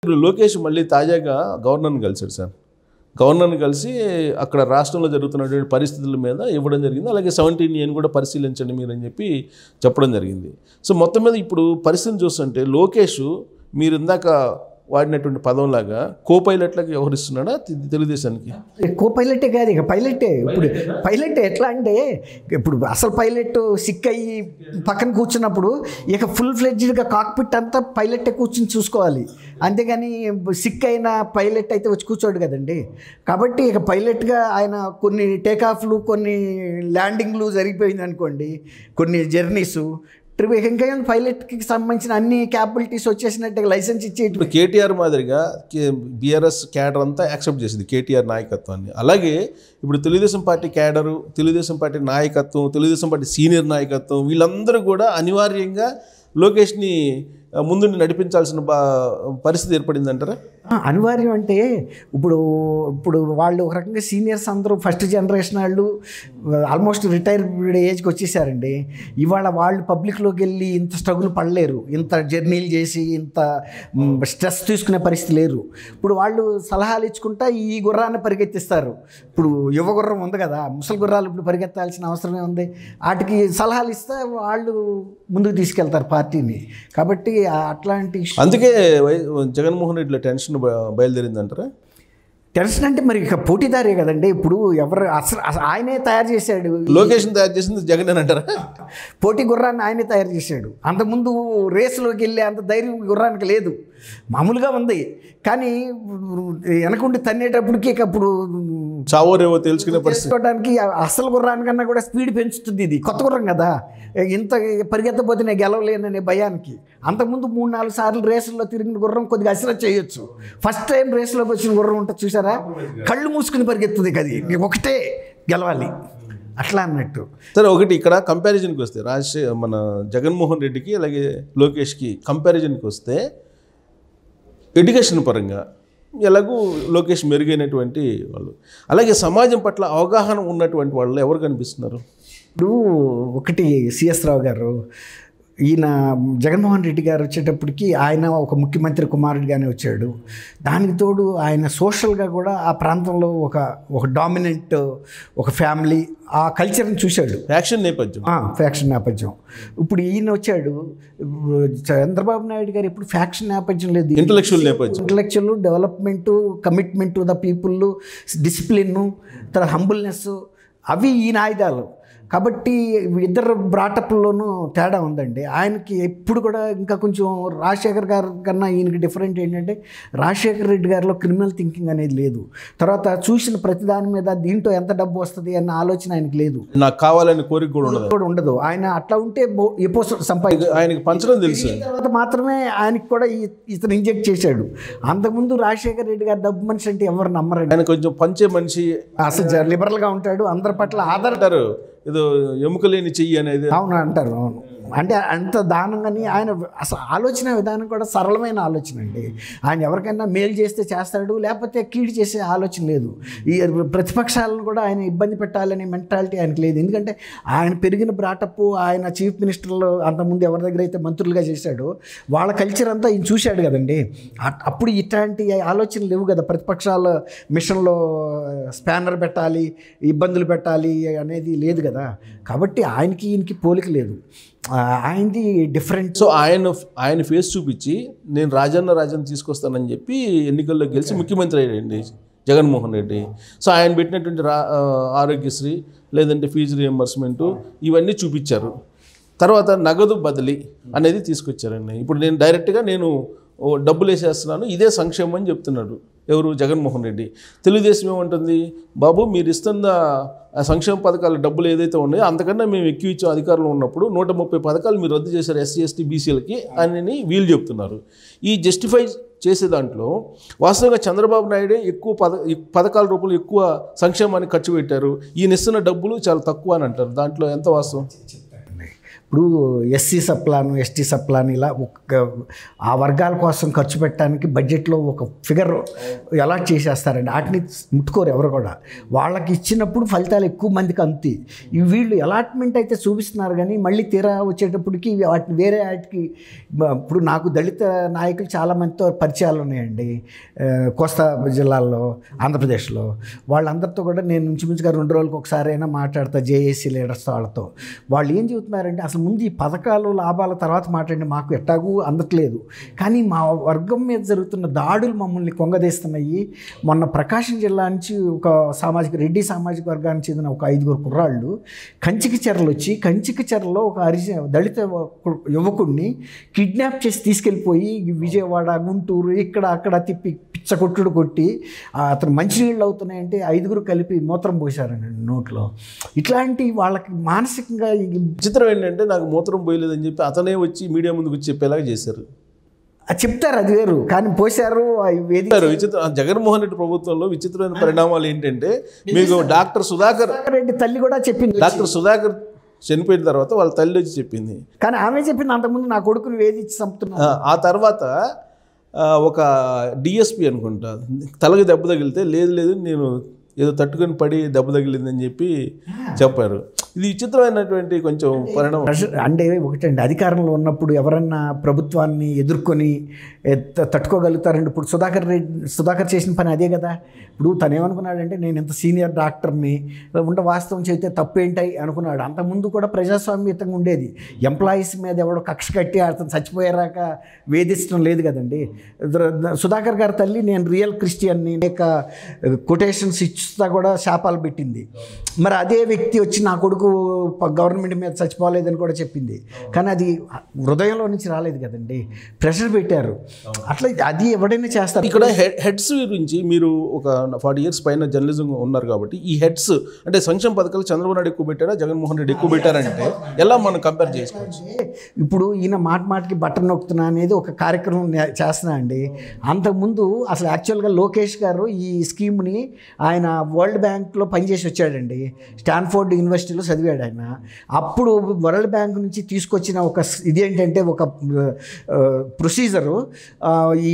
ఇప్పుడు లోకేష్ మళ్ళీ తాజాగా గవర్నర్ని కలిశాడు సార్ గవర్నర్ని కలిసి అక్కడ రాష్ట్రంలో జరుగుతున్నటువంటి పరిస్థితుల మీద ఇవ్వడం జరిగింది అలాగే సెవెంటీన్ ఏని కూడా పరిశీలించండి మీరు అని చెప్పి చెప్పడం జరిగింది సో మొత్తం మీద ఇప్పుడు పరిస్థితిని చూస్తుంటే లోకేష్ మీరు ఇందాక వాడినటువంటి పదంలాగా కో పైలట్లకి వ్యవహరిస్తున్నాడా తె- తెలుగుదేశానికి కో పైలటే కాదు ఇక పైలటే ఇప్పుడు పైలట్ ఎట్లా అంటే ఇప్పుడు అసలు పైలట్ సిక్ అయ్యి పక్కన కూర్చున్నప్పుడు ఇక ఫుల్ ఫ్లెడ్జ్డ్గా కాక్పిట్ అంతా పైలటే కూర్చుని చూసుకోవాలి అంతేగాని సిక్ అయిన పైలట్ అయితే వచ్చి కూర్చోడు కదండి కాబట్టి ఇక పైలట్గా ఆయన కొన్ని టేకాఫ్లు కొన్ని ల్యాండింగ్లు జరిగిపోయింది అనుకోండి కొన్ని జర్నీస్ ట్రిప్ ఇంకా పైలట్కి సంబంధించిన అన్ని క్యాపబిలిటీస్ వచ్చేసినట్టు లైసెన్స్ ఇచ్చేటి ఇప్పుడు కేటీఆర్ మాదిరిగా బీఆర్ఎస్ క్యాడర్ అంతా యాక్సెప్ట్ చేసింది కేటీఆర్ నాయకత్వాన్ని అలాగే ఇప్పుడు Telugu Desam party cadre Telugu Desam party నాయకత్వం తెలుగుదేశం పార్టీ సీనియర్ నాయకత్వం వీళ్ళందరూ కూడా అనివార్యంగా లోకేష్ని ఆ, ముందుండి నడిపించాల్సిన బా పరిస్థితి ఏర్పడింది అంటారా ఆ, అనివార్యం అంటే ఇప్పుడు ఇప్పుడు వాళ్ళు ఒక రకంగా సీనియర్స్ అందరూ ఫస్ట్ జనరేషన్ వాళ్ళు ఆల్మోస్ట్ రిటైర్డ్ ఏజ్కి వచ్చేసారండి ఇవాళ వాళ్ళు పబ్లిక్లోకి వెళ్ళి ఇంత స్ట్రగుల్ పడలేరు ఇంత జర్నీలు చేసి ఇంత స్ట్రెస్ తీసుకునే పరిస్థితి లేరు ఇప్పుడు వాళ్ళు సలహాలు ఇచ్చుకుంటా ఈ గుర్రాన్ని పరిగెత్తిస్తారు ఇప్పుడు యువ గుర్రం ఉంది కదా ముసలి గుర్రాలు ఇప్పుడు పరిగెత్తాల్సిన అవసరమే ఉంది వాటికి సలహాలు ఇస్తే వాళ్ళు ముందుకు తీసుకెళ్తారు పార్టీని కాబట్టి ఆ అట్లాంటి అందుకే వై- జగన్మోహన్ రెడ్డిలో టెన్షన్ బ- బయలుదేరింది అంటారా టెన్షన్ అంటే మరి ఇక పోటీదారే కదండి ఇప్పుడు ఎవరు అసలు అసలు ఆయనే తయారు చేశాడు లోకేష్ని తయారు చేసింది జగన్ అని అంటారా పోటీ గుర్రాన్ని ఆయనే తయారు చేశాడు అంతకుముందు రేసులోకి వెళ్ళే అంత ధైర్యం గుర్రానికి లేదు మామూలుగా ఉంది కానీ వెనకుండి తన్నేటప్పటికి ఇక అప్పుడు చావోరేవో తెలుసుకునే పరిస్థితి చేసుకోవడానికి అసలు గుర్రానికన్నా కూడా స్పీడ్ పెంచుతుంది ఇది కొత్త గుర్రం కదా ఇంత పరిగెత్తపోతే నేను గెలవలేననే భయానికి అంతకుముందు మూడు నాలుగు సార్లు రేసుల్లో తిరిగిన గుర్రం కొద్దిగా అసలు చేయొచ్చు ఫస్ట్ టైం రేసులోకి వచ్చిన గుర్రం ఉంటుంది చూసారా కళ్ళు మూసుకుని పరిగెత్తుంది కది నీకు ఒకటే గెలవాలి అట్లా అన్నట్టు సరే ఒకటి ఇక్కడ కంపారిజన్కి వస్తే రాజశే మన జగన్మోహన్ రెడ్డికి అలాగే లోకేష్కి కంపారిజన్కి వస్తే ఎడ్యుకేషన్ పరంగా ఎలాగూ లోకేష్ మెరుగైనటువంటి వాళ్ళు అలాగే సమాజం పట్ల అవగాహన ఉన్నటువంటి వాళ్ళు ఎవరు కనిపిస్తున్నారు ఇప్పుడు ఒకటి సిఎస్ రావు గారు ఈయన జగన్మోహన్ రెడ్డి గారు వచ్చేటప్పటికి ఆయన ఒక ముఖ్యమంత్రి కుమారుడిగానే వచ్చాడు దానికి తోడు ఆయన సోషల్గా కూడా ఆ ప్రాంతంలో ఒక ఒక డామినెంట్ ఒక ఫ్యామిలీ ఆ కల్చర్ని చూశాడు యాక్షన్ నేపథ్యం ఫ్యాక్షన్ నేపథ్యం ఇప్పుడు ఈయన వచ్చాడు ఇప్పుడు చంద్రబాబు నాయుడు గారు ఇప్పుడు ఫ్యాక్షన్ నేపథ్యం లేదు ఇంటలెక్చువల్ నేపథ్యం intellectual development commitment to the people discipline తర్వాత హంబుల్నెస్ అవి ఈయన ఆయుధాలు కాబట్టి ఇద్దరు బ్రాటప్లోనూ తేడా ఉందండి ఆయనకి ఎప్పుడు కూడా ఇంకా కొంచెం రాజశేఖర్ గారి కన్నా ఈయనకి డిఫరెంట్ ఏంటంటే రాజశేఖర్ రెడ్డి గారిలో క్రిమినల్ థింకింగ్ అనేది లేదు తర్వాత చూసిన ప్రతి దాని మీద దీంట్లో ఎంత డబ్బు వస్తుంది అన్న ఆలోచన ఆయనకి లేదు నాకు కావాలని కోరిక కూడా ఉండదు కూడా ఉండదు ఆయన అట్లా ఉంటే బో- ఎపో సంపాదించ ఆయనకి పంచడం తెలుసు తర్వాత మాత్రమే ఆయనకి కూడా ఈ- ఇతను ఇంజెక్ట్ చేశాడు అంతకుముందు రాజశేఖర్ రెడ్డి గారు డబ్బు మనిషి అంటే ఎవరు నమ్మరండి ఆయన కొంచెం పంచే మనిషి అసలు జ- లిబరల్గా ఉంటాడు అందరి పట్ల ఆధార అంటారు ఏదో ఎముక లేని చెయ్యి అనేది అవును అంటారు అవును అంటే అంత దానంగాని ఆయన అసలు ఆలోచన విధానం కూడా సరళమైన ఆలోచన అండి ఆయన ఎవరికైనా మేలు చేస్తే చేస్తాడు లేకపోతే కీడు చేసే ఆలోచన లేదు ఈ ప్రతిపక్షాలను కూడా ఆయన ఇబ్బంది పెట్టాలనే మెంటాలిటీ ఆయనకి లేదు ఎందుకంటే ఆయన పెరిగిన బ్రాటప్ ఆయన చీఫ్ మినిస్టర్లు అంతకుముందు ఎవరి దగ్గర అయితే మంత్రులుగా చేశాడో వాళ్ళ కల్చర్ అంతా ఈయన చూశాడు కదండి అ- అప్పుడు ఇట్లాంటి ఆలోచనలు లేవు కదా ప్రతిపక్షాల మిషన్లో స్పానర్ పెట్టాలి ఇబ్బందులు పెట్టాలి అనేది లేదు కదా కాబట్టి ఆయనకి ఈయనకి పోలిక లేదు ఆ, ఆయనది డిఫరెంట్ సో ఆయన ఆయన ఫేస్ చూపించి నేను రాజన్న రాజన్న తీసుకొస్తానని చెప్పి ఎన్నికల్లో గెలిచి ముఖ్యమంత్రి అయ్యండి జగన్మోహన్ రెడ్డి సో ఆయన పెట్టినటువంటి రా ఆ, ఆరోగ్యశ్రీ లేదంటే ఫీజు రియంబర్స్మెంట్ ఇవన్నీ చూపించారు తర్వాత నగదు బదిలీ అనేది తీసుకొచ్చారండి ఇప్పుడు నేను డైరెక్ట్గా నేను ఓ డబ్బులు వేసేస్తున్నాను ఇదే సంక్షేమం అని చెప్తున్నాడు ఎవరు జగన్మోహన్ రెడ్డి తెలుగుదేశం ఏమంటుంది బాబు మీరు ఇస్తున్న ఆ సంక్షేమ పథకాల డబ్బులు ఏదైతే ఉన్నాయో అంతకన్నా మేము ఎక్కువ ఇచ్చాం అధికారంలో ఉన్నప్పుడు నూట ముప్పై పథకాలు మీరు రద్దు చేశారు ఎస్సీ ఎస్టీ బీసీలకి అని వీళ్ళు చెప్తున్నారు ఈ జస్టిఫై చేసే దాంట్లో వాస్తవంగా చంద్రబాబు నాయుడే ఎక్కువ పథ ఈ పథకాల రూపంలో ఎక్కువ సంక్షేమానికి ఖర్చు పెట్టారు ఈయన ఇస్తున్న డబ్బులు చాలా తక్కువ అని అంటారు దాంట్లో ఎంత వాస్తవం ఇప్పుడు ఎస్సీ సప్లాన్ ఎస్టీ సప్లాన్ ఇలా ఒక ఆ వర్గాల కోసం ఖర్చు పెట్టడానికి బడ్జెట్లో ఒక ఫిగర్ అలాట్ చేసేస్తారండి వాటిని ముట్టుకోరు ఎవరు కూడా వాళ్ళకి ఇచ్చినప్పుడు ఫలితాలు ఎక్కువ మందికి అందుతాయి ఈ వీళ్ళు అలాట్మెంట్ అయితే చూపిస్తున్నారు కానీ మళ్ళీ తీరా వచ్చేటప్పటికి ఇవి వాటిని వేరే వాటికి బ- ఇప్పుడు నాకు దళిత నాయకులు చాలా మందితో పరిచయాలు ఉన్నాయండి ఆ, కోస్తా జిల్లాల్లో ఆంధ్రప్రదేశ్లో వాళ్ళందరితో కూడా నేను ఇంచుమించుగా రెండు రోజులకు ఒకసారి అయినా మాట్లాడతా జేఏసీ లీడర్స్ వాళ్ళతో వాళ్ళు ఏం చెబుతున్నారంటే అసలు ముందు ఈ పథకాలు లాభాల తర్వాత మాట్లాడి మాకు ఎట్టాಗೂ అందట్లేదు కానీ మా వర్గం మీద జరుగుతున్న దాడులు మమ్మల్ని కొంగదీస్తున్నాయి మొన్న ప్రకాశం జిల్లా నుంచి ఒక సామాజిక రెడ్డి సామాజిక వర్గానికి చెందిన ఒక ఐదుగురు కుర్రాళ్ళు కంచికి చెరలు వచ్చి కంచికి చెరలో ఒక హరిజ దళిత యువకు- యువకుడిని కిడ్నాప్ చేసి తీసుకెళ్ళిపోయి విజయవాడ గుంటూరు ఇక్కడ అక్కడ తిప్పి పిచ్చ కొట్టుడు కొట్టి ఆ అతను మంచినీళ్ళు అవుతున్నాయంటే ఐదుగురు కలిపి మూత్రం పోశారండి నోట్లో ఇట్లాంటి వాళ్ళకి మానసికంగా ఈ విచిత్రం ఏంటంటే నాకు మూత్రం పోయలేదని చెప్పి అతనే వచ్చి మీడియా ముందుకు వచ్చి చెప్పేలాగా చేశారు అది చెప్తారు అది వేరు కానీ పోశారు అవి వేది చెప్తారు విచిత్ర జగన్మోహన్ రెడ్డి ప్రభుత్వంలో విచిత్రమైన పరిణామాలు ఏంటంటే మీకు డాక్టర్ సుధాకర్ రెడ్డి తల్లి కూడా చెప్పింది డాక్టర్ సుధాకర్ చనిపోయిన తర్వాత వాళ్ళ తల్లి వచ్చి చెప్పింది కానీ ఆమె చెప్పింది అంతకుముందు నా కొడుకుని వేధించి చంపుతున్నా ఆ, ఆ తర్వాత ఆ, ఒక డిఎస్పి అనుకుంటా తలకి దెబ్బ తగిలితే లేదు లేదు నేను ఏదో తట్టుకొని పడి దెబ్బ తగిలిందని చెప్పి చెప్పారు ఇది విచిత్రమైనటువంటి కొంచెం పరిణామం ప్రెషర్ అంటే ఒకటండి అధికారంలో ఉన్నప్పుడు ఎవరన్నా ప్రభుత్వాన్ని ఎదుర్కొని ఏ, త- తట్టుకోగలుగుతారండి ఇప్పుడు సుధాకర్ రెడ్డి సుధాకర్ చేసిన పని అదే కదా ఇప్పుడు తను ఏమనుకున్నాడంటే నేను ఇంత సీనియర్ డాక్టర్ని ఉండ వాస్తవం చేస్తే తప్పేంటాయి అనుకున్నాడు అంతకుముందు కూడా ప్రజాస్వామ్యతంగా ఉండేది ఎంప్లాయీస్ మీద ఎవడో కక్ష కట్టి అతను చచ్చిపోయారాక వేధించడం లేదు కదండి ద్ర- ద- సుధాకర్ గారి తల్లి నేను రియల్ క్రిస్టియన్ని అనేక కొటేషన్స్ ఇస్తా కూడా శాపాలు పెట్టింది మరి అదే వ్యక్తి వచ్చి నా కొడుకు ప- గవర్నమెంట్ మీద చచ్చిపోలేదని కూడా చెప్పింది కానీ అది హృదయంలో నుంచి రాలేదు కదండి ప్రెషర్ పెట్టారు అట్లా అది ఎవడైనా చేస్తారు ఇక్కడ హె- హెడ్స్ గురించి మీరు ఒక ఫార్టీ ఇయర్స్ పైన జర్నలిజం ఉన్నారు కాబట్టి ఈ హెడ్స్ అంటే సంక్షేమ పథకాలు చంద్రబాబు నాయుడు ఎక్కువ పెట్టారా జగన్మోహన్ రెడ్డి ఎక్కువ పెట్టారంటే ఎలా మనం కంపేర్ చేసుకోవచ్చు ఇప్పుడు ఈయన మాట మాటకి బట్టన్ నొక్కుతున్నా అనేది ఒక కార్యక్రమం నే- చేస్తున్నా అండి అంతకుముందు అసలు యాక్చువల్గా లోకేష్ గారు ఈ స్కీమ్ని ఆయన వరల్డ్ బ్యాంక్లో పనిచేసి వచ్చాడండి స్టాన్ఫోర్డ్ యూనివర్సిటీలో చదివాడు ఆయన అప్పుడు వరల్డ్ బ్యాంక్ నుంచి తీసుకొచ్చిన ఒక స్- ఇదేంటంటే ఒక ప్రొసీజరు ఈ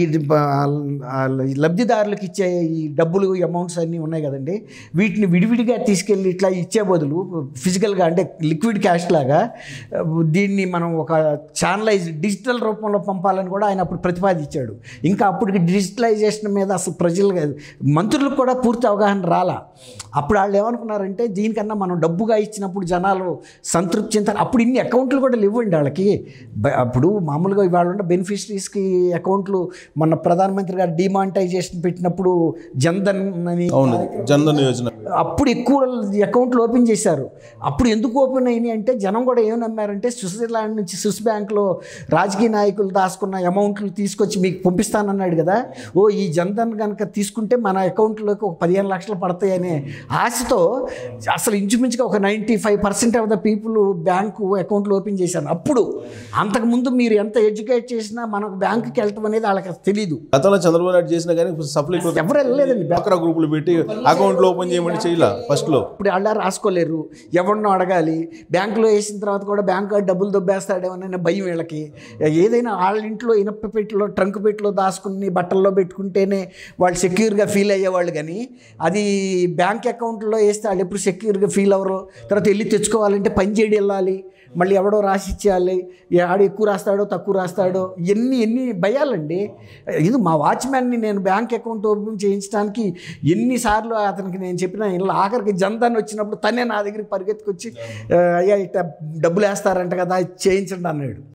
ఆ, లబ్ధిదారులకు ఇచ్చే ఈ డబ్బులు అమౌంట్స్ అన్నీ ఉన్నాయి కదండి వీటిని విడివిడిగా తీసుకెళ్ళి ఇట్లా ఇచ్చే బదులు ఫిజికల్గా అంటే లిక్విడ్ క్యాష్ లాగా ఆ, దీన్ని మనం ఒక ఛానలైజ్ డిజిటల్ రూపంలో పంపాలని కూడా ఆయన అప్పుడు ప్రతిపాదించాడు ఇంకా అప్పటికి డిజిటలైజేషన్ మీద అసలు ప్రజలు మంత్రులకు కూడా పూర్తి అవగాహన రాలా అప్పుడు వాళ్ళు ఏమనుకున్నారంటే దీనికన్నా మనం డబ్బుగా ఇచ్చినప్పుడు జనాలు సంతృప్తి చెందుతారు అప్పుడు ఇన్ని అకౌంట్లు కూడా లేవండి వాళ్ళకి బ- అప్పుడు మామూలుగా ఇవాళ ఉన్న బెనిఫిషరీస్కి అకౌంట్లు మన ప్రధానమంత్రి గారు డిమానిటైజేషన్ పెట్టినప్పుడు జన్ధన్ అని అవును జన్ధన్ యోజన అప్పుడు ఎక్కువ అకౌంట్లు ఓపెన్ చేశారు అప్పుడు ఎందుకు ఓపెన్ అయినాయి అంటే జనం కూడా ఏం నమ్మారంటే స్విట్జర్లాండ్ నుంచి స్విస్ బ్యాంక్లో రాజకీయ నాయకులు దాచుకున్న అమౌంట్లు తీసుకొచ్చి మీకు పంపిస్తానన్నాడు కదా ఓ ఈ జన్ధన్ కనుక తీసుకుంటే మన అకౌంట్లోకి ఒక పదిహేను లక్షలు పడతాయి అనే ఆశతో అసలు ఇంచుమించుగా ఒక ninety five percent of the people bank అకౌంట్లు ఓపెన్ చేశారు అప్పుడు అంతకుముందు మీరు ఎంత ఎడ్యుకేట్ చేసినా మనకు బ్యాంకుకి వెళ్ళటం అనేది వాళ్ళకి అసలు తెలియదు గతంలో చంద్రబాబు నాయుడు చేసినా కానీ సఫలీకృత ఎవరు వెళ్ళలేదండి డ్వాక్రా గ్రూపులు పెట్టి అకౌంట్లు ఓపెన్ చేయమని చేయాల ఫస్ట్లో ఇప్పుడు అలా రాసుకోలేరు ఎవరినో అడగాలి బ్యాంకులో వేసిన తర్వాత కూడా బ్యాంకు వాడు డబ్బులు దొబ్బేస్తాడేమోననే భయం వీళ్ళకి ఏదైనా వాళ్ళ ఇంట్లో ఇనప పెట్టిలో ట్రంక్ పెట్టిలో దాచుకుని బట్టల్లో పెట్టుకుంటేనే వాళ్ళు సెక్యూర్గా ఫీల్ అయ్యేవాళ్ళు కానీ అది బ్యాంక్ అకౌంట్లో వేస్తే వాళ్ళు ఎప్పుడు సెక్యూర్గా ఫీల్ అవ్వరు తర్వాత వెళ్ళి తెచ్చుకోవాలంటే పని చేయడం వెళ్ళాలి మళ్ళీ ఎవడో రాసి ఇచ్చేయాలి ఆడు ఎక్కువ రాస్తాడో తక్కువ రాస్తాడో ఎన్ని ఎన్ని భయాలండి ఇది మా వాచ్మ్యాన్ని నేను బ్యాంక్ అకౌంట్ ఓపెన్ చేయించడానికి ఎన్నిసార్లు అతనికి నేను చెప్పిన ఇలా ఆఖరికి జన్ధన్ వచ్చినప్పుడు తనే నా దగ్గరికి పరిగెత్తుకొచ్చి "ఆ, అయ్యా ఇట్లా డబ్బులు వేస్తారంట కదా ఇది చేయించండి అన్నాడు